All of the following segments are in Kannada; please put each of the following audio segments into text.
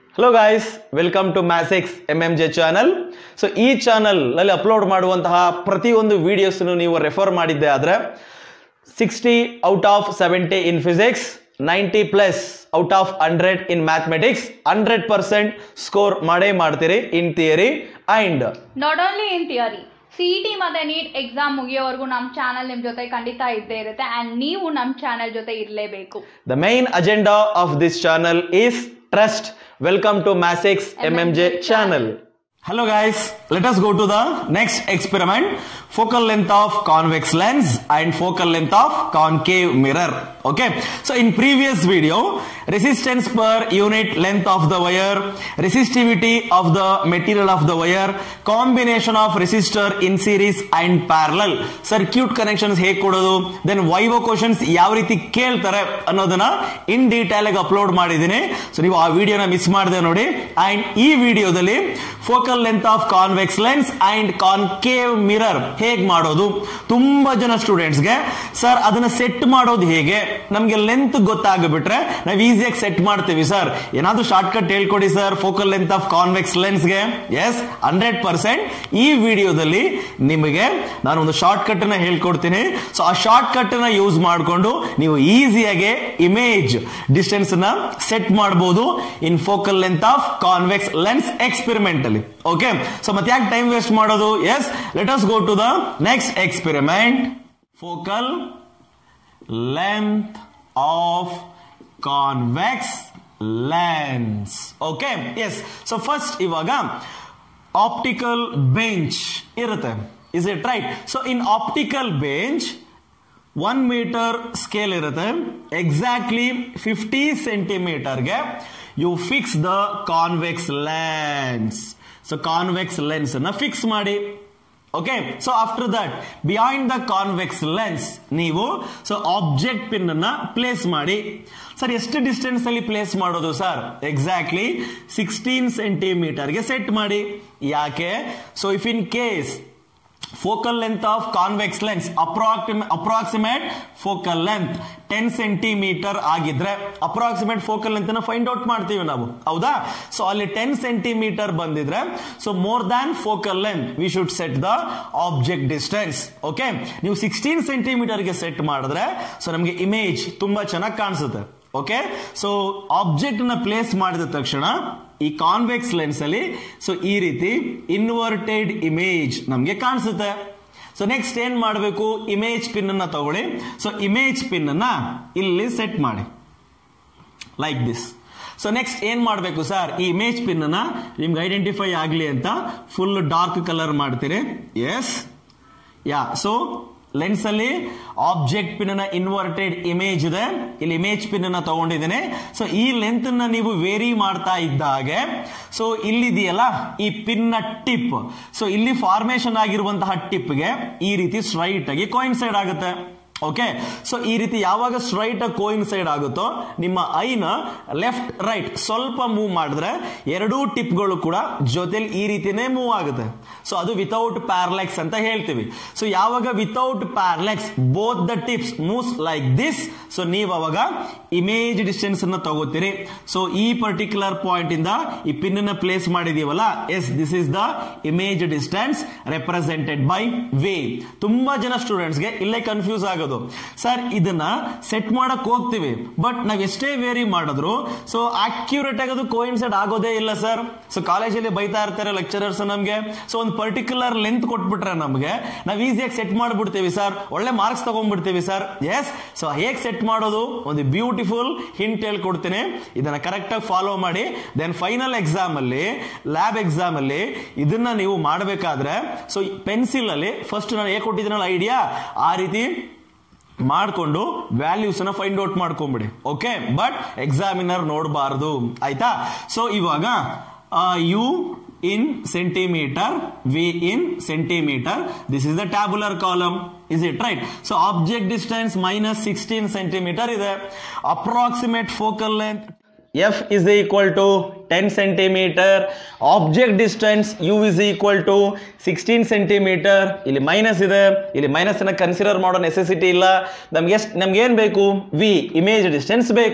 Hello guys welcome to Masics M M J channel so ಈ ಚಾನಲ್ನಲ್ಲಿ ಅಪ್ಲೋಡ್ ಮಾಡುವಂತಹ ಪ್ರತಿಯೊಂದು ವಿಡಿಯೋಸ್ನು ನೀವು ರೆಫರ್ ಮಾಡಿದ್ದೆ ಆದರೆ sixty out of seventy in physics ninety plus out of hundred in mathematics hundred percent score ಮಾಡೇ ಮಾಡ್ತೀರಿ in theory and not only in theory C E T ಮತ್ತು ನೀಟ್ ಎಕ್ಸಾಮ್ ಮುಗಿಯೋವರೆಗೂ ನಮ್ಮ ಚಾನಲ್ ನಿಮ್ಮ ಜೊತೆ ಖಂಡಿತ ಇದ್ದೇ ಇರುತ್ತೆ ಆ್ಯಂಡ್ ನೀವು ನಮ್ಮ ಚಾನಲ್ ಜೊತೆ ಇರಲೇಬೇಕು The main agenda of this channel is trust. Welcome to Masix MMJ channel. Hello guys, let us go to the next experiment. Focal length of convex lens and focal length of concave mirror. Okay. So in previous video, resistance per unit length of the wire, resistivity of the material of the wire, combination of resistor in series and parallel, circuit connections ಹೇಗೆ ಕೊಡೋದು ದೆನ್ ವೈವೋ ಕ್ವಶನ್ಸ್ ಯಾವ ರೀತಿ ಕೇಳ್ತಾರೆ ಅನ್ನೋದನ್ನ ಇನ್ ಡೀಟೇಲ್ ಆಗಿ ಅಪ್ಲೋಡ್ ಮಾಡಿದ್ದೀನಿ ಸೊ ನೀವು ಆ ವಿಡಿಯೋನ ಮಿಸ್ ಮಾಡಿದೆ ನೋಡಿ ಅಂಡ್ ಈ ವಿಡಿಯೋದಲ್ಲಿ focal length of convex lens and concave mirror ಹೇಗೆ ಮಾಡೋದು ತುಂಬಾ ಜನ ಸ್ಟೂಡೆಂಟ್ಸ್ಗೆ ಸರ್ ಅದನ್ನ ಸೆಟ್ ಮಾಡೋದು ಹೇಗೆ ನಮಗೆ ಲೆಂತ್ ಗೊತ್ತಾಗ್ಬಿಟ್ರೆ ನಾವು ಈಸಿಯಾಗಿ ಸೆಟ್ ಮಾಡ್ತೀವಿ ಸರ್ ಏನಾದ್ರೂ ಶಾರ್ಟ್ ಕಟ್ ಹೇಳ್ಕೊಡಿ sir focal length of convex ಲೆನ್ಸ್ಗೆ ಎಸ್ ಹಂಡ್ರೆಡ್ ಪರ್ಸೆಂಟ್ ಈ ವಿಡಿಯೋದಲ್ಲಿ ನಿಮಗೆ ನಾನು ಒಂದು ಶಾರ್ಟ್ ಕಟ್ ಅನ್ನ ಹೇಳ್ಕೊಡ್ತೀನಿ ಸೊ ಆ ಶಾರ್ಟ್ ಕಟ್ ಅನ್ನ ಯೂಸ್ ಮಾಡಿಕೊಂಡು ನೀವು ಈಸಿಯಾಗಿ ಇಮೇಜ್ ಡಿಸ್ಟೆನ್ಸ್ ನ ಸೆಟ್ ಮಾಡಬಹುದು in focal length of convex lens experiment ಅಲ್ಲಿ ಓಕೆ ಸೊ ಮತ್ತೆ ಯಾಕೆ ಟೈಮ್ ವೇಸ್ಟ್ ಮಾಡೋದು yes let us go to the next experiment focal length of convex lens okay yes so first ಇವಾಗ ಆಪ್ಟಿಕಲ್ ಬೆಂಚ್ ಇರುತ್ತೆ is it right so in optical bench one metre scale ಇರುತ್ತೆ ಎಕ್ಸಾಕ್ಟ್ಲಿ ಫಿಫ್ಟಿ ಸೆಂಟಿಮೀಟರ್ಗೆ you fix the convex lens so convex lens ಅನ್ನ ಫಿಕ್ಸ್ ಮಾಡಿ okay so after that behind the convex lens ನೀವು ಸೊ ಆಬ್ಜೆಕ್ಟ್ ಪಿನ್ ಅನ್ನ ಪ್ಲೇಸ್ ಮಾಡಿ ಸರ್ ಎಷ್ಟು ಡಿಸ್ಟೆನ್ಸ್ ಅಲ್ಲಿ ಪ್ಲೇಸ್ ಮಾಡೋದು ಸರ್ ಎಕ್ಸಾಕ್ಟ್ಲಿ ಸಿಕ್ಸ್ಟೀನ್ ಸೆಂಟಿಮೀಟರ್ಗೆ ಸೆಟ್ ಮಾಡಿ ಯಾಕೆ so if in case focal length of convex lens approximate focal length ten centimetre ಆಗಿದ್ರೆ approximate focal length find out ಮಾಡ್ತೀವಿ ನಾವು ಹೌದಾ ಸೊ ಅಲ್ಲಿ ಟೆನ್ ಸೆಂಟಿಮೀಟರ್ ಬಂದಿದ್ರೆ so more than focal length we should set the object distance okay ನೀವು ಸಿಕ್ಸ್ಟೀನ್ ಸೆಂಟಿಮೀಟರ್ಗೆ ಸೆಟ್ ಮಾಡಿದ್ರೆ ಸೊ ನಮಗೆ ಇಮೇಜ್ ತುಂಬಾ ಚೆನ್ನಾಗಿ ಕಾಣಿಸುತ್ತೆ ಓಕೆ ಸೊ ಆಬ್ಜೆಕ್ಟ್ ನ ಪ್ಲೇಸ್ ಮಾಡಿದ ತಕ್ಷಣ ಈ ಕಾನ್ವೆಕ್ಸ್ ಲೆನ್ಸ್ ಅಲ್ಲಿ ಸೊ ಈ ರೀತಿ ಇನ್ವರ್ಟೆಡ್ ಇಮೇಜ್ ನಮಗೆ ಕಾಣಿಸುತ್ತೆ ಸೊ ನೆಕ್ಸ್ಟ್ ಏನ್ ಮಾಡಬೇಕು ಇಮೇಜ್ ಪಿನ್ ಅನ್ನ ತಗೊಳ್ಳಿ ಸೊ ಇಮೇಜ್ ಪಿನ್ ಅನ್ನ ಇಲ್ಲಿ ಸೆಟ್ ಮಾಡಿ ಲೈಕ್ ದಿಸ್ ಸೊ ನೆಕ್ಸ್ಟ್ ಏನ್ ಮಾಡಬೇಕು ಸರ್ ಈ ಇಮೇಜ್ ಪಿನ್ ಅನ್ನ ನಿಮ್ಗೆ ಐಡೆಂಟಿಫೈ ಆಗಲಿ ಅಂತ ಫುಲ್ ಡಾರ್ಕ್ ಕಲರ್ ಮಾಡ್ತೀರಿ ಎಸ್ ಯಾ ಸೊ ಲೆನ್ಸ್ ಅಲ್ಲಿ ಆಬ್ಜೆಕ್ಟ್ ಪಿನ್ ಅನ್ನ ಇನ್ವರ್ಟೆಡ್ ಇಮೇಜ್ ಇದೆ ಇಲ್ಲಿ ಇಮೇಜ್ ಪಿನ್ ಅನ್ನ ತಗೊಂಡಿದ್ದೇನೆ ಸೊ ಈ ಲೆಂತ್ ನ ನೀವು ವೇರಿ ಮಾಡ್ತಾ ಇದ್ದಾಗೆ ಸೊ ಇಲ್ಲಿದೆಯಲ್ಲ ಈ ಪಿನ್ ನ ಟಿಪ್ ಸೊ ಇಲ್ಲಿ ಫಾರ್ಮೇಶನ್ ಆಗಿರುವಂತಹ ಟಿಪ್ಗೆ ಈ ರೀತಿ ಸ್ಟ್ರೈಟ್ ಆಗಿ ಕೋಯಿನ್ಸೈಡ್ ಆಗುತ್ತೆ ಓಕೆ ಸೊ ಈ ರೀತಿ ಯಾವಾಗ ಸ್ಟ್ರೈಟ್ ಕೋಯಿನ್ಸೈಡ್ ಆಗುತ್ತೋ ನಿಮ್ಮ ಐನ ಲೆಫ್ಟ್ ರೈಟ್ ಸ್ವಲ್ಪ ಮೂವ್ ಮಾಡಿದ್ರೆ ಎರಡೂ ಟಿಪ್ಗಳು ಕೂಡ ಜೊತೆಲಿ ಈ ರೀತಿನೇ ಮೂವ್ ಆಗುತ್ತೆ ಸೊ ಅದು ವಿತೌಟ್ ಪ್ಯಾರ್ಲೆಕ್ಸ್ ಅಂತ ಹೇಳ್ತೀವಿ ಸೊ ಯಾವಾಗ without parallax both the tips moves like this so ನೀವು ಅವಾಗ ಇಮೇಜ್ ಡಿಸ್ಟೆನ್ಸ್ ಅನ್ನ ತಗೋತೀರಿ ಸೊ ಈ ಪರ್ಟಿಕ್ಯುಲರ್ ಪಾಯಿಂಟ್ ಇಂದ ಈ ಪಿನ್ ಅನ್ನ ಪ್ಲೇಸ್ ಮಾಡಿದೀವಲ್ಲ yes this is the image distance represented by way ತುಂಬಾ ಜನ ಸ್ಟೂಡೆಂಟ್ಸ್ಗೆ ಇಲ್ಲೇ ಕನ್ಫ್ಯೂಸ್ ಆಗೋದು ಸರ್ ಇದನ್ನ ಸೆಟ್ ಮಾಡಕ್ ಹೋಗ್ತೀವಿ ಬಟ್ ನಾವ್ ಎಷ್ಟೇ ವೇರಿ ಮಾಡಿದ್ರು ಸೊ ಅಕ್ಯುರೇಟ್ ಆಗೋದು ಕೋಯಿನ್ಸೈಡ್ ಆಗೋದೇ ಇಲ್ಲ ಸರ್ ಸೊ ಕಾಲೇಜಲ್ಲಿ ಬೈತಾ ಇರ್ತಾರೆ ಲೆಕ್ಚರರ್ಸ್ ನಮ್ಗೆ ಸೊ ಒಂದು ಪರ್ಟಿಕ್ಯುಲರ್ ಲೆಂತ್ ಕೊಟ್ಬಿಟ್ರೆ ನಮ್ಗೆ ನಾವ್ ಈಸಿಯಾಗಿ ಸೆಟ್ ಮಾಡ್ಬಿಡ್ತೀವಿ ಸರ್ ಒಳ್ಳೆ ಮಾರ್ಕ್ಸ್ ತಗೊಂಡ್ಬಿಡ್ತೀವಿ ಸರ್ ಎಸ್ ಸೊ ಹೇಗೆ ಸೆಟ್ ಮಾಡೋದು ಒಂದು ಬ್ಯೂಟಿಫುಲ್ ಹಿಂಟ್ ಹೇಳ್ಕೊಡ್ತೀನಿ ಇದನ್ನ ಕರೆಕ್ಟ್ ಆಗಿ ಫಾಲೋ ಮಾಡಿ ದೆನ್ ಫೈನಲ್ ಎಕ್ಸಾಮ್ ಅಲ್ಲಿ ಲ್ಯಾಬ್ ಎಕ್ಸಾಮ್ ಅಲ್ಲಿ ಇದನ್ನ ನೀವು ಮಾಡಬೇಕಾದ್ರೆ ಸೊ ಪೆನ್ಸಿಲ್ ಅಲ್ಲಿ ಫಸ್ಟ್ ನಾನು ಹೇಗೆ ಕೊಟ್ಟಿದ್ದೀನಲ್ಲ ಐಡಿಯಾ ಆ ರೀತಿ ಮಾಡಿಕೊಂಡು ವ್ಯಾಲ್ಯೂಸ್ ನ ಫೈಂಡ್ ಔಟ್ ಮಾಡ್ಕೊಂಬಿಡಿ ಓಕೆ ಬಟ್ ಎಕ್ಸಾಮಿನರ್ ನೋಡಬಾರ್ದು ಆಯ್ತಾ ಸೊ ಇವಾಗ u in centimeter v in centimeter this is the tabular column is it right so object distance minus sixteen centimeter ಇದೆ approximate focal length f is equal to ten centimeter object distance u is equal to sixteen centimeter ಇಲ್ಲಿ ಮೈನಸ್ ಇದೆ ಇಲ್ಲಿ ಮೈನಸ್ ಅನ್ನ ಕನ್ಸಿಡರ್ ಮಾಡೋ ನೆಸೆಸಿಟಿ ಇಲ್ಲ ನಮ್ಗೆ ಎಷ್ಟು ನಮ್ಗೆ ಏನು ಬೇಕು ವಿ ಇಮೇಜ್ ಡಿಸ್ಟೆನ್ಸ್ ಬೇಕು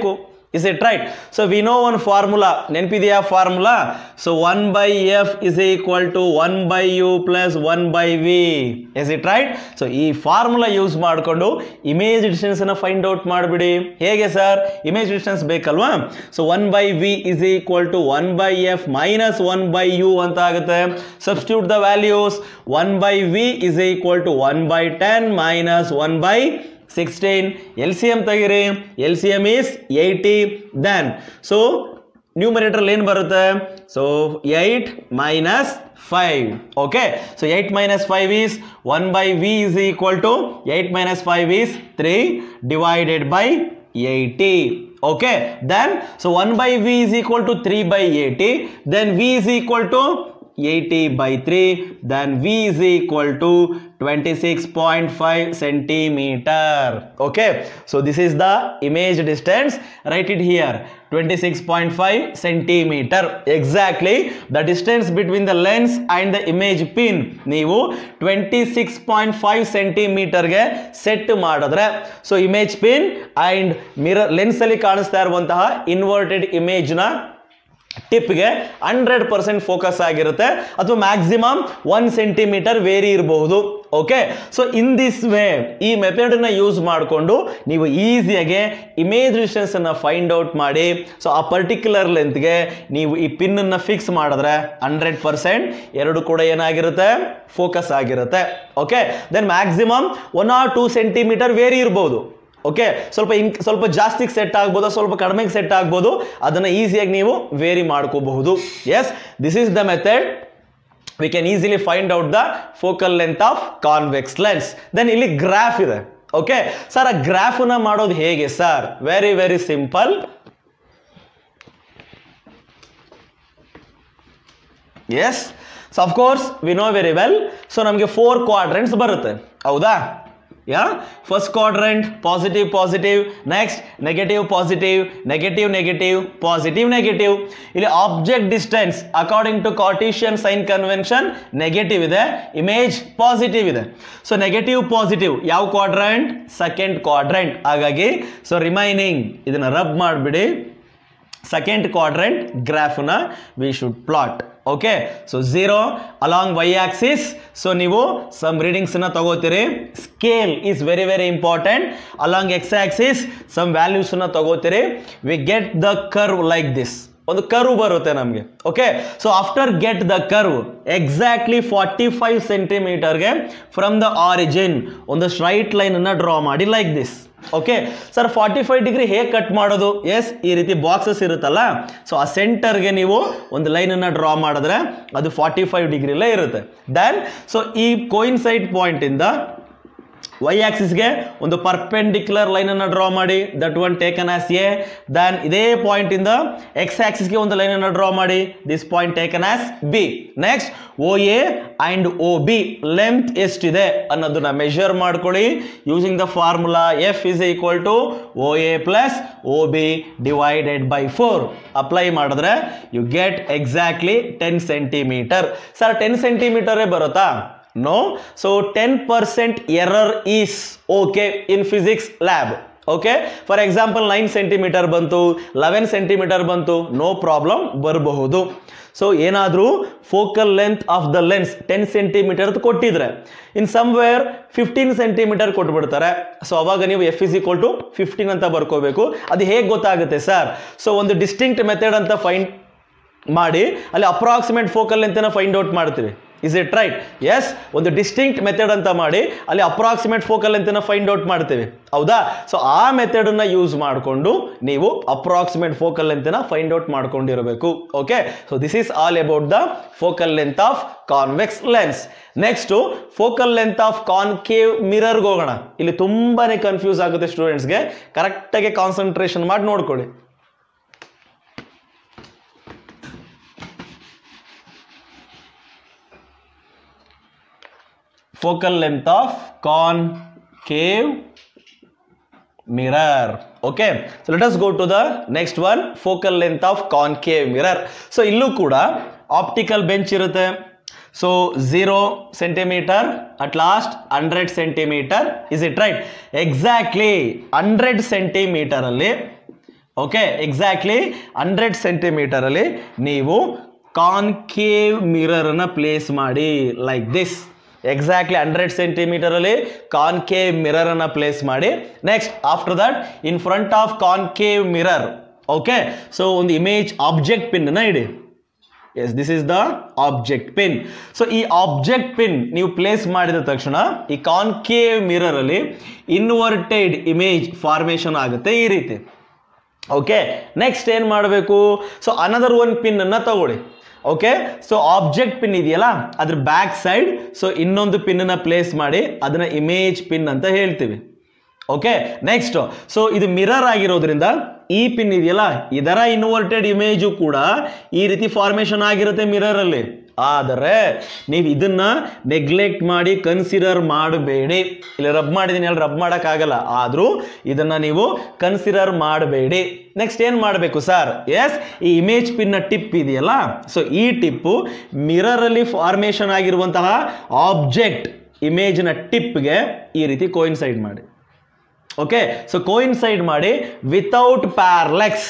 Is it right? So we know one formula. ನೆನಪಿದೆಯಾ formula so one by f is equal to one by u plus one by v is it right so ಈ ಫಾರ್ಮುಲಾ ಯೂಸ್ ಮಾಡಿಕೊಂಡು ಇಮೇಜ್ ಡಿಸ್ಟೆನ್ಸ್ ಅನ್ನ ಫೈಂಡ್ ಔಟ್ ಮಾಡಿಬಿಡಿ ಹೇಗೆ ಸರ್ ಇಮೇಜ್ ಡಿಸ್ಟೆನ್ಸ್ ಬೇಕಲ್ವಾ so one by v is equal to one by f minus one by u ಅಂತ ಆಗುತ್ತೆ substitute the values one by v is equal to one by ten minus one by sixteen L C M ತೆಗಿರಿ L C M is eighty then so numerator ಏನು ಬರುತ್ತೆ so eight minus five okay so eight minus five is one by v is equal to eight minus five is three divided by eighty okay then so one by v is equal to three by eighty then v is equal to 80 by 3 then V is equal to 26.5 centimeter okay so this is the image distance write it here 26.5 centimeter exactly the distance between the lens and the image pin ನೀವು 26.5 ಸೆಂಟಿಮೀಟರ್ಗೆ ಸೆಟ್ ಮಾಡಿದ್ರೆ so image pin and mirror lens ಅಲ್ಲಿ ಕಾಣಿಸ್ತಾ ಇರುವಂತಹ ಇನ್ವರ್ಟೆಡ್ ಇಮೇಜ್ನ ಟಿಪ್ಗೆ ಹಂಡ್ರೆಡ್ ಪರ್ಸೆಂಟ್ ಫೋಕಸ್ ಆಗಿರುತ್ತೆ ಅಥವಾ ಮ್ಯಾಕ್ಸಿಮಮ್ ಒನ್ ಸೆಂಟಿಮೀಟರ್ ವೇರಿ ಇರಬಹುದು okay so in this way ಈ ಮೆಥಡನ್ನ ಯೂಸ್ ಮಾಡಿಕೊಂಡು ನೀವು ಈಸಿಯಾಗಿ ಇಮೇಜ್ ಡಿಸ್ಟೆನ್ಸ್ ಅನ್ನ ಫೈಂಡ್ ಔಟ್ ಮಾಡಿ ಸೊ ಆ ಪರ್ಟಿಕ್ಯುಲರ್ ಲೆಂತ್ಗೆ ನೀವು ಈ ಪಿನ್ ಅನ್ನ ಫಿಕ್ಸ್ ಮಾಡಿದ್ರೆ ಹಂಡ್ರೆಡ್ ಪರ್ಸೆಂಟ್ ಎರಡು ಕೂಡ ಏನಾಗಿರುತ್ತೆ ಫೋಕಸ್ ಆಗಿರುತ್ತೆ okay then maximum one or two centimeter vary ಇರಬಹುದು ಓಕೆ ಸ್ವಲ್ಪ ಇನ್ ಸ್ವಲ್ಪ ಜಾಸ್ತಿಗೆ ಸೆಟ್ ಆಗ್ಬೋದು ಸ್ವಲ್ಪ ಕಡಿಮೆಗೆ ಸೆಟ್ ಆಗ್ಬೋದು ಅದನ್ನು ಈಸಿಯಾಗಿ ನೀವು ವೇರಿ ಮಾಡ್ಕೋಬಹುದು yes this is the method we can easily find out the focal length of convex lens then ಇಲ್ಲಿ ಗ್ರಾಫ್ ಇದೆ ಓಕೆ ಸರ್ ಆ ಗ್ರಾಫನ್ನ ಮಾಡೋದು ಹೇಗೆ sir very very simple yes so of course we know very well so ನಮಗೆ ಫೋರ್ ಕ್ವಾಡ್ರೆಂಟ್ಸ್ ಬರುತ್ತೆ ಹೌದಾ yeah first quadrant positive positive next negative positive negative negative positive negative ಇಲ್ಲಿ object distance according to Cartesian sign convention negative ಇದೆ ಇಮೇಜ್ ಪಾಸಿಟಿವ್ ಇದೆ ಸೊ ನೆಗೆಟಿವ್ ಪಾಸಿಟಿವ್ ಯಾವ ಕ್ವಾಡ್ರೆಂಟ್ ಸೆಕೆಂಡ್ ಕ್ವಾಡ್ರೆಂಟ್ ಹಾಗಾಗಿ ಸೊ ರಿಮೈನಿಂಗ್ ಇದನ್ನ ರಬ್ ಮಾಡಿಬಿಡಿ ಸೆಕೆಂಡ್ ಕ್ವಾಡ್ರೆಂಟ್ ಗ್ರಾಫ್ನ we should plot okay so zero along y axis so ನೀವು ಸಮ್ ರೀಡಿಂಗ್ಸ್ನ ತಗೋತೀರಿ scale is very very important along x axis some ವ್ಯಾಲ್ಯೂಸ್ನ ತಗೋತೀರಿ we get the curve like this ಒಂದು ಕರ್ವ್ ಬರುತ್ತೆ ನಮಗೆ okay so after get the curve exactly forty five ಸೆಂಟಿಮೀಟರ್ಗೆ ಫ್ರಮ್ ದ ಆರಿಜಿನ್ ಒಂದು ಸ್ಟ್ರೈಟ್ ಲೈನನ್ನು ಡ್ರಾ ಮಾಡಿ like this okay sir forty five degree ಹೇಗೆ ಕಟ್ ಮಾಡೋದು ಎಸ್ ಈ ರೀತಿ ಬಾಕ್ಸಸ್ ಇರುತ್ತಲ್ಲ ಸೊ ಆ ಸೆಂಟರ್ಗೆ ನೀವು ಒಂದು ಲೈನನ್ನು ಡ್ರಾ ಮಾಡಿದ್ರೆ ಅದು ಫಾರ್ಟಿ ಫೈವ್ ಡಿಗ್ರಿಲೇ ಇರುತ್ತೆ ದೆನ್ ಸೊ ಈ ಕೋಯಿನ್ಸೈಡ್ ಪಾಯಿಂಟಿಂದ ವೈ ಆಕ್ಸಿಸ್ಗೆ ಒಂದು ಪರ್ಪೆಂಡಿಕ್ಯುಲರ್ ಲೈನನ್ನು ಡ್ರಾ ಮಾಡಿ that one taken as A then ಇದೇ ಪಾಯಿಂಟಿಂದ ಎಕ್ಸ್ ಆಕ್ಸಿಸ್ಗೆ ಒಂದು ಲೈನನ್ನು ಡ್ರಾ ಮಾಡಿ this point taken as B next O A and O B length ಎಷ್ಟಿದೆ ಅನ್ನೋದನ್ನ ಮೆಷರ್ ಮಾಡ್ಕೊಳ್ಳಿ using the formula f is equal to O A plus O B divided by four apply ಮಾಡಿದ್ರೆ you get exactly ten centimeter sir ten ಸೆಂಟಿಮೀಟರೇ ಬರುತ್ತಾ no so 10% error is okay in physics lab okay for example nine centimeter ಬಂತು ಲೆವೆನ್ ಸೆಂಟಿಮೀಟರ್ ಬಂತು ನೋ ಪ್ರಾಬ್ಲಮ್ ಬರಬಹುದು ಸೊ ಏನಾದರೂ focal length of the lens ten centimeter ಕೊಟ್ಟಿದ್ರೆ ಇನ್ ಸಮ್ವೇರ್ ಫಿಫ್ಟೀನ್ ಸೆಂಟಿಮೀಟರ್ ಕೊಟ್ಬಿಡ್ತಾರೆ ಸೊ ಅವಾಗ ನೀವು f is equal to fifteen ಅಂತ ಬರ್ಕೋಬೇಕು ಅದು ಹೇಗೆ ಗೊತ್ತಾಗುತ್ತೆ ಸರ್ ಸೊ ಒಂದು ಡಿಸ್ಟಿಂಕ್ಟ್ ಮೆಥಡ್ ಅಂತ ಫೈಂಡ್ ಮಾಡಿ ಅಲ್ಲಿ ಅಪ್ರಾಕ್ಸಿಮೇಟ್ ಫೋಕಲ್ ಲೆಂತನ ಫೈಂಡ್ ಔಟ್ ಮಾಡ್ತೀವಿ ಇಸ್ ಇಟ್ ರೈಟ್ ಎಸ್ ಒಂದು ಡಿಸ್ಟಿಂಕ್ಟ್ ಮೆಥಡ್ ಅಂತ ಮಾಡಿ ಅಲ್ಲಿ ಅಪ್ರಾಕ್ಸಿಮೇಟ್ ಫೋಕಲ್ ಲೆಂತನ ಫೈಂಡ್ ಔಟ್ ಮಾಡ್ತೀವಿ ಹೌದಾ ಸೊ ಆ ಮೆಥಡನ್ನ ಯೂಸ್ ಮಾಡಿಕೊಂಡು ನೀವು ಅಪ್ರಾಕ್ಸಿಮೇಟ್ ಫೋಕಲ್ ಲೆಂತನ ಫೈಂಡ್ ಔಟ್ ಮಾಡ್ಕೊಂಡಿರಬೇಕು okay so this is all about the focal length of convex lens next focal length of concave ಮಿರರ್ಗೆ ಹೋಗೋಣ ಇಲ್ಲಿ ತುಂಬಾನೇ ಕನ್ಫ್ಯೂಸ್ ಆಗುತ್ತೆ ಸ್ಟೂಡೆಂಟ್ಸ್ಗೆ ಕರೆಕ್ಟಾಗಿ ಕಾನ್ಸಂಟ್ರೇಷನ್ ಮಾಡಿ ನೋಡ್ಕೊಳ್ಳಿ focal length of concave mirror okay so let us go to the next one focal length of concave mirror so ಇಲ್ಲೂ ಕೂಡ ಆಪ್ಟಿಕಲ್ ಬೆಂಚ್ ಇರುತ್ತೆ so zero centimeter at last hundred centimeter is it right exactly hundred ಸೆಂಟಿಮೀಟರಲ್ಲಿ ಓಕೆ ಎಕ್ಸಾಕ್ಟ್ಲಿ ಹಂಡ್ರೆಡ್ ಸೆಂಟಿಮೀಟರ್ ಅಲ್ಲಿ ನೀವು ಕಾನ್ಕೇವ್ ಮಿರರ್ ಅನ್ನ ಪ್ಲೇಸ್ ಮಾಡಿ like this exactly hundred centimeter ಅಲ್ಲಿ ಕಾನ್ಕೇವ್ ಮಿರರ್ ಅನ್ನ ಪ್ಲೇಸ್ ಮಾಡಿ next after that in front of concave mirror okay so ಒಂದು ಇಮೇಜ್ ಆಬ್ಜೆಕ್ಟ್ ಪಿನ್ ಅನ್ನ ಇಡಿ yes this is the object pin so ಈ ಆಬ್ಜೆಕ್ಟ್ ಪಿನ್ ನೀವು ಪ್ಲೇಸ್ ಮಾಡಿದ ತಕ್ಷಣ ಈ ಕಾನ್ಕೇವ್ ಮಿರರ್ ಅಲ್ಲಿ ಇನ್ವರ್ಟೆಡ್ ಇಮೇಜ್ ಫಾರ್ಮೇಶನ್ ಆಗುತ್ತೆ ಈ ರೀತಿ ಓಕೆ ನೆಕ್ಸ್ಟ್ ಏನು ಮಾಡಬೇಕು ಸೊ ಅನದರ್ ಒನ್ ಪಿನ್ ಅನ್ನ ತಗೊಳ್ಳಿ ಓಕೆ ಸೊ ಆಬ್ಜೆಕ್ಟ್ ಪಿನ್ ಇದೆಯಲ್ಲ ಅದ್ರ ಬ್ಯಾಕ್ ಸೈಡ್ ಸೊ ಇನ್ನೊಂದು ಪಿನ್ ಅನ್ನ ಪ್ಲೇಸ್ ಮಾಡಿ ಅದನ್ನ ಇಮೇಜ್ ಪಿನ್ ಅಂತ ಹೇಳ್ತೀವಿ ಓಕೆ ನೆಕ್ಸ್ಟ್ ಸೊ ಇದು ಮಿರರ್ ಆಗಿರೋದ್ರಿಂದ ಈ ಪಿನ್ ಇದೆಯಲ್ಲ ಇದರ ಇನ್ವರ್ಟೆಡ್ ಇಮೇಜು ಕೂಡ ಈ ರೀತಿ ಫಾರ್ಮೇಶನ್ ಆಗಿರುತ್ತೆ ಮಿರರ್ ಅಲ್ಲಿ ಆದರೆ ನೀವು ಇದನ್ನ ನೆಗ್ಲೆಕ್ಟ್ ಮಾಡಿ ಕನ್ಸಿಡರ್ ಮಾಡಬೇಡಿ ಇಲ್ಲಿ ರಬ್ ಮಾಡಿದೀನಿ ಅಲ್ಲಿ ರಬ್ ಮಾಡೋಕ್ಕಾಗಲ್ಲ ಆದರೂ ಇದನ್ನ ನೀವು ಕನ್ಸಿಡರ್ ಮಾಡಬೇಡಿ ನೆಕ್ಸ್ಟ್ ಏನು ಮಾಡಬೇಕು ಸರ್ ಎಸ್ ಈ ಇಮೇಜ್ ಪಿನ್ನ ಟಿಪ್ ಇದೆಯಲ್ಲ ಸೊ ಈ ಟಿಪ್ಪು ಮಿರರಲ್ಲಿ ಫಾರ್ಮೇಶನ್ ಆಗಿರುವಂತಹ ಆಬ್ಜೆಕ್ಟ್ ಇಮೇಜ್ನ ಟಿಪ್ಗೆ ಈ ರೀತಿ ಕೋಯಿನ್ಸೈಡ್ ಮಾಡಿ ಓಕೆ ಸೊ ಕೋಯಿನ್ಸೈಡ್ ಮಾಡಿ ವಿತೌಟ್ ಪ್ಯಾರ್ಲೆಕ್ಸ್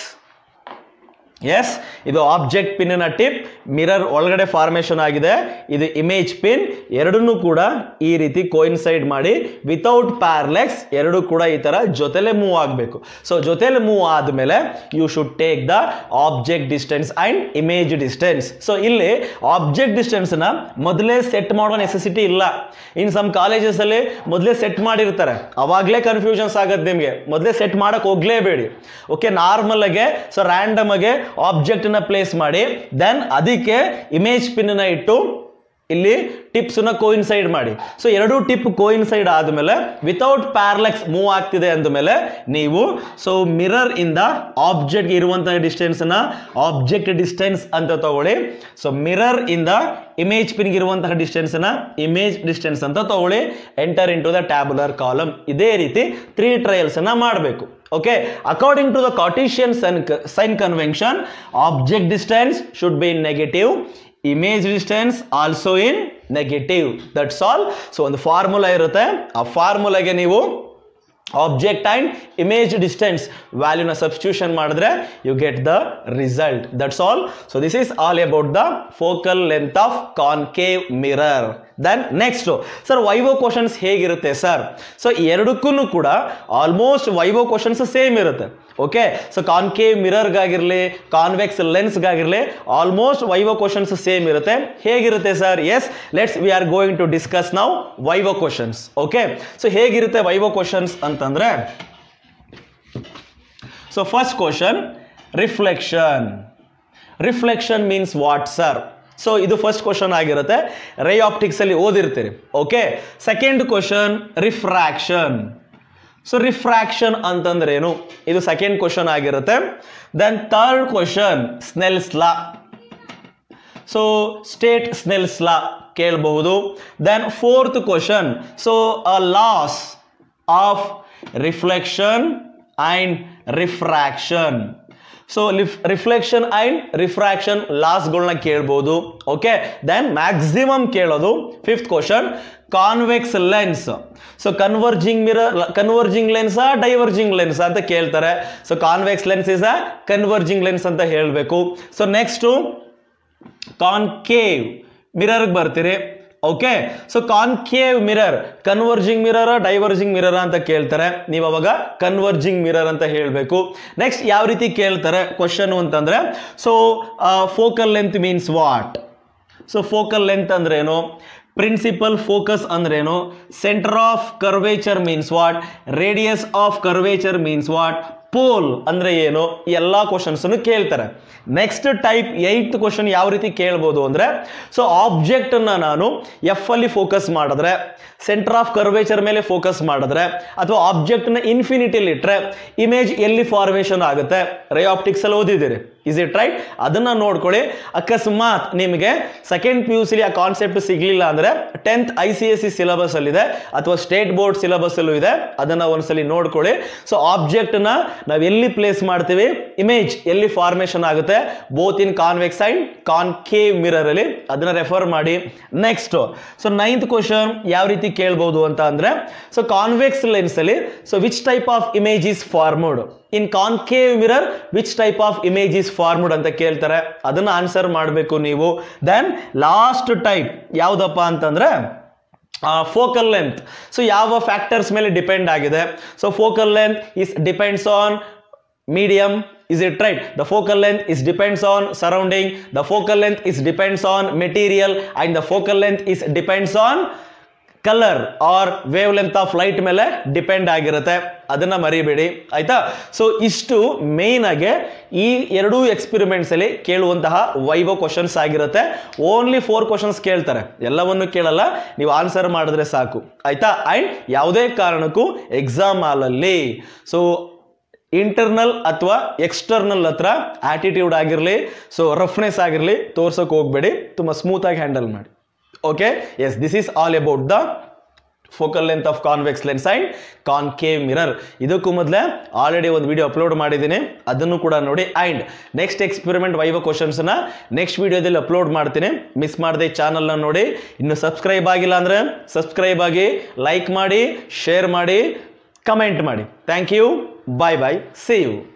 ಎಸ್ ಇದು ಆಬ್ಜೆಕ್ಟ್ ಪಿನ್ನ ಟಿಪ್ ಮಿರರ್ ಒಳಗಡೆ ಫಾರ್ಮೇಶನ್ ಆಗಿದೆ ಇದು ಇಮೇಜ್ ಪಿನ್ ಎರಡನ್ನೂ ಕೂಡ ಈ ರೀತಿ ಕೋಯಿನ್ಸೈಡ್ ಮಾಡಿ ವಿತೌಟ್ ಪ್ಯಾರ್ಲೆಕ್ಸ್ ಎರಡು ಕೂಡ ಈ ತರ ಜೊತೆಲೆ ಮೂವ್ ಆಗಬೇಕು ಸೊ ಜೊತೆಲೆ ಮೂವ್ ಆದಮೇಲೆ you should take the object distance and image distance so ಇಲ್ಲಿ ಆಬ್ಜೆಕ್ಟ್ ಡಿಸ್ಟೆನ್ಸ್ ನ ಮೊದಲೇ ಸೆಟ್ ಮಾಡೋ ನೆಸೆಸಿಟಿ ಇಲ್ಲ ಇನ್ ಸಮ್ ಕಾಲೇಜಸ್ ಅಲ್ಲಿ ಮೊದಲೇ ಸೆಟ್ ಮಾಡಿರ್ತಾರೆ ಅವಾಗಲೇ ಕನ್ಫ್ಯೂಷನ್ಸ್ ಆಗುತ್ತೆ ನಿಮಗೆ ಮೊದಲೇ ಸೆಟ್ ಮಾಡಕ್ ಹೋಗ್ಲೇಬೇಡಿ ಓಕೆ ನಾರ್ಮಲ್ ಆಗಿ ಸೊ ರ್ಯಾಂಡಮ್ ಆಗಿ ಆಬ್ಜೆಕ್ಟ್ ನ ಪ್ಲೇಸ್ ಮಾಡಿ ದೆನ್ ಅದಕ್ಕೆ ಇಮೇಜ್ ಪಿನ್ ನ ಇಟ್ಟು ಇಲ್ಲಿ ಟಿಪ್ಸ್ ನ ಕೋಯಿನ್ಸೈಡ್ ಮಾಡಿ ಸೊ ಎರಡು ಟಿಪ್ ಕೋಯಿನ್ಸೈಡ್ ಆದಮೇಲೆ ವಿತೌಟ್ ಪ್ಯಾರ್ಲೆಕ್ಸ್ ಮೂವ್ ಆಗ್ತಿದೆ ಅಂದಮೇಲೆ ನೀವು ಸೊ ಮಿರರ್ ಇಂದ ಆಬ್ಜೆಕ್ಟ್ ಇರುವಂತಹ ಡಿಸ್ಟೆನ್ಸ್ ನ ಆಬ್ಜೆಕ್ಟ್ ಡಿಸ್ಟೆನ್ಸ್ ಅಂತ ತಗೊಳ್ಳಿ ಸೊ ಮಿರರ್ ಇಂದ ಇಮೇಜ್ ಪಿನ್ ಇರುವಂತಹ ಡಿಸ್ಟೆನ್ಸ್ ನ ಇಮೇಜ್ ಡಿಸ್ಟೆನ್ಸ್ ಅಂತ ತಗೊಳ್ಳಿ enter into the tabular column ಇದೇ ರೀತಿ ತ್ರೀ ಟ್ರಯಲ್ಸ್ ಅನ್ನ ಮಾಡಬೇಕು okay according to the Cartesian sign convention object distance should be in negative image distance also in negative that's all so ಒಂದು ಫಾರ್ಮುಲಾ ಇರುತ್ತೆ ಆ ಫಾರ್ಮುಲಾಗೆ ನೀವು ಆಬ್ಜೆಕ್ಟ್ ಅಂಡ್ ಇಮೇಜ್ ಡಿಸ್ಟೆನ್ಸ್ ವ್ಯಾಲ್ಯೂನ ಸಬ್ಸ್ಟಿಟ್ಯೂಷನ್ ಮಾಡಿದ್ರೆ you get the result that's all so this is all about the focal length of concave mirror then next sir viva questions ಹೇಗಿರುತ್ತೆ ಸರ್ ಸೊ ಎರಡಕ್ಕೂ ಕೂಡ ಆಲ್ಮೋಸ್ಟ್ ವೈವೋ ಕ್ವಶನ್ಸ್ ಸೇಮ್ ಇರುತ್ತೆ ಓಕೆ ಸೊ ಕಾನ್ಕೇವ್ ಮಿರರ್ಗಾಗಿರಲಿ ಕಾನ್ವೆಕ್ಸ್ ಲೆನ್ಸ್ಗಾಗಿರಲಿ ಆಲ್ಮೋಸ್ಟ್ ವೈವೋ ಕ್ವಶನ್ಸ್ ಸೇಮ್ ಇರುತ್ತೆ ಹೇಗಿರುತ್ತೆ sir yes let's we are going to discuss ನಾವು ವೈವೋ ಕ್ವಶನ್ಸ್ ಓಕೆ ಸೊ ಹೇಗಿರುತ್ತೆ ವೈವೋ ಕ್ವಶನ್ಸ್ ಅಂತಂದ್ರೆ so first question reflection reflection means what sir so ಇದು ಫಸ್ಟ್ ಕ್ವಶನ್ ಆಗಿರುತ್ತೆ ರೇ ಆಪ್ಟಿಕ್ಸ್ ಅಲ್ಲಿ ಓದಿರ್ತೀರಿ okay second question refraction so refraction ಅಂತಂದ್ರೆ ಏನು ಇದು ಸೆಕೆಂಡ್ ಕ್ವಶನ್ ಆಗಿರುತ್ತೆ then third question Snell's law so state Snell's law ಕೇಳಬಹುದು then fourth question so a laws of reflection and refraction so reflection and refraction ಲಾಸ್ಗಳನ್ನ ಕೇಳ್ಬೋದು ಓಕೆ ದೆನ್ ಮ್ಯಾಕ್ಸಿಮಮ್ ಕೇಳೋದು fifth question convex lens so converging mirror converging lens diverging lens ಅಂತ ಕೇಳ್ತಾರೆ so convex lens is a converging lens ಅಂತ ಹೇಳಬೇಕು ಸೊ ನೆಕ್ಸ್ಟು ಕಾನ್ಕೇವ್ ಮಿರರ್ಗೆ ಬರ್ತೀರಿ okay so concave mirror converging mirror diverging mirror ಅಂತ ಕೇಳ್ತಾರೆ ನೀವು ಅವಾಗ ಕನ್ವರ್ಜಿಂಗ್ ಮಿರರ್ ಅಂತ ಹೇಳಬೇಕು ನೆಕ್ಸ್ಟ್ ಯಾವ ರೀತಿ ಕೇಳ್ತಾರೆ ಕ್ವಶನ್ ಅಂತಂದ್ರೆ so focal length means what so focal length ಅಂದ್ರೇನು ಪ್ರಿನ್ಸಿಪಲ್ ಫೋಕಸ್ ಅಂದ್ರೇನು centre of curvature means what radius of curvature means what pole ಅಂದ್ರೆ ಏನು ಈ ಎಲ್ಲ ಕ್ವಶನ್ಸನ್ನು ಕೇಳ್ತಾರೆ ನೆಕ್ಸ್ಟ್ ಟೈಪ್ ಏಯ್ತ್ ಕ್ವಶನ್ ಯಾವ ರೀತಿ ಕೇಳ್ಬೋದು ಅಂದ್ರೆ ಸೊ ಆಬ್ಜೆಕ್ಟ್ ಅನ್ನ ನಾನು ಎಫ್ ಅಲ್ಲಿ ಫೋಕಸ್ ಮಾಡಿದ್ರೆ ಸೆಂಟರ್ ಆಫ್ ಕರ್ವೇಚರ್ ಮೇಲೆ ಫೋಕಸ್ ಮಾಡಿದ್ರೆ ಅಥವಾ ಆಬ್ಜೆಕ್ಟ್ ನ ಇನ್ಫಿನಿಟಿಲಿ ಇಟ್ರೆ ಇಮೇಜ್ ಎಲ್ಲಿ ಫಾರ್ಮೇಶನ್ ಆಗುತ್ತೆ ರೇ ಆಪ್ಟಿಕ್ಸ್ ಅಲ್ಲಿ ಓದಿದ್ದೀರಿ ಇಸ್ ಇಟ್ ರೈಟ್ ಅದನ್ನ ನೋಡ್ಕೊಳ್ಳಿ ಅಕಸ್ಮಾತ್ ನಿಮಗೆ ಸೆಕೆಂಡ್ ಪಿ ಯು ಸಿಲಿ ಆ ಕಾನ್ಸೆಪ್ಟ್ ಸಿಗ್ಲಿಲ್ಲ ಅಂದ್ರೆ tenth I C S C syllabus ಅಲ್ಲಿ ಇದೆ ಅಥವಾ ಸ್ಟೇಟ್ ಬೋರ್ಡ್ ಸಿಲೆಬಸ್ ಅಲ್ಲೂ ಇದೆ ಅದನ್ನ ಒಂದ್ಸಲಿ ನೋಡ್ಕೊಳ್ಳಿ ಸೊ ಆಬ್ಜೆಕ್ಟ್ ನ ನಾವು ಎಲ್ಲಿ ಪ್ಲೇಸ್ ಮಾಡ್ತೀವಿ ಇಮೇಜ್ ಎಲ್ಲಿ ಫಾರ್ಮೇಶನ್ ಆಗುತ್ತೆ both in convex and concave mirror ಅಲ್ಲಿ ಅದನ್ನ ರೆಫರ್ ಮಾಡಿ ನೆಕ್ಸ್ಟ್ ಸೊ ನೈನ್ತ್ ಕ್ವಶನ್ ಯಾವ ರೀತಿ ಕೇಳ್ಬೋದು ಅಂತ ಅಂದ್ರೆ ಸೊ ಕಾನ್ವೆಕ್ಸ್ ಲೆನ್ಸ್ ಅಲ್ಲಿ so which type of image is formed in concave mirror which type of image is formed ಅಂತ ಕೇಳ್ತಾರೆ ಅದನ್ನ ಆನ್ಸರ್ ಮಾಡಬೇಕು ನೀವು ದೆನ್ ಲಾಸ್ಟ್ ಟೈಪ್ ಯಾವುದಪ್ಪ ಅಂತಂದ್ರೆ ಫೋಕಲ್ ಲೆಂತ್ ಸೊ ಯಾವ ಫ್ಯಾಕ್ಟರ್ಸ್ ಮೇಲೆ ಡಿಪೆಂಡ್ ಆಗಿದೆ so focal length is depends on medium is it right the focal length is depends on surrounding the focal length is depends on material and the focal length is depends on colour or wave length of light ಮೇಲೆ ಡಿಪೆಂಡ್ ಆಗಿರುತ್ತೆ ಅದನ್ನ ಮರಿಬೇಡಿ ಆಯ್ತಾ ಸೊ ಇಷ್ಟು ಮೇನ್ ಆಗಿ ಈ ಎರಡೂ ಎಕ್ಸ್ಪೆರಿಮೆಂಟ್ಸ್ ಅಲ್ಲಿ ಕೇಳುವಂತಹ ವೈವೋ ಕ್ವಶನ್ಸ್ ಆಗಿರುತ್ತೆ ಓನ್ಲಿ ಫೋರ್ ಕ್ವಶನ್ಸ್ ಕೇಳ್ತಾರೆ ಎಲ್ಲವನ್ನು ಕೇಳಲ್ಲ ನೀವು ಆನ್ಸರ್ ಮಾಡಿದ್ರೆ ಸಾಕು ಆಯ್ತಾ ಅಂಡ್ ಯಾವುದೇ ಕಾರಣಕ್ಕೂ ಎಕ್ಸಾಮ್ ಹಾಲಲ್ಲಿ ಸೊ ಇಂಟರ್ನಲ್ ಅಥವಾ ಎಕ್ಸ್ಟರ್ನಲ್ ಹತ್ರ ಆಟಿಟ್ಯೂಡ್ ಆಗಿರಲಿ ಸೊ ರಫ್ನೆಸ್ ಆಗಿರಲಿ ತೋರ್ಸೋಕೆ ಹೋಗ್ಬೇಡಿ ತುಂಬ ಸ್ಮೂತಾಗಿ ಹ್ಯಾಂಡಲ್ ಮಾಡಿ okay yes this is all about the focal length of convex lens and concave mirror ಇದಕ್ಕೂ ಮೊದಲೇ ಆಲ್ರೆಡಿ ಒಂದು ವಿಡಿಯೋ ಅಪ್ಲೋಡ್ ಮಾಡಿದ್ದೀನಿ ಅದನ್ನು ಕೂಡ ನೋಡಿ ಆ್ಯಂಡ್ ನೆಕ್ಸ್ಟ್ ಎಕ್ಸ್ಪೆರಿಮೆಂಟ್ ವೈವ ಕ್ವಶನ್ಸ್ನ ನೆಕ್ಸ್ಟ್ ವಿಡಿಯೋದಲ್ಲಿ ಅಪ್ಲೋಡ್ ಮಾಡ್ತೀನಿ ಮಿಸ್ ಮಾಡದೆ ಚಾನಲ್ನ ನೋಡಿ ಇನ್ನು ಸಬ್ಸ್ಕ್ರೈಬ್ ಆಗಿಲ್ಲ ಅಂದರೆ ಸಬ್ಸ್ಕ್ರೈಬ್ ಆಗಿ ಲೈಕ್ ಮಾಡಿ ಶೇರ್ ಮಾಡಿ ಕಮೆಂಟ್ ಮಾಡಿ thank you bye bye see you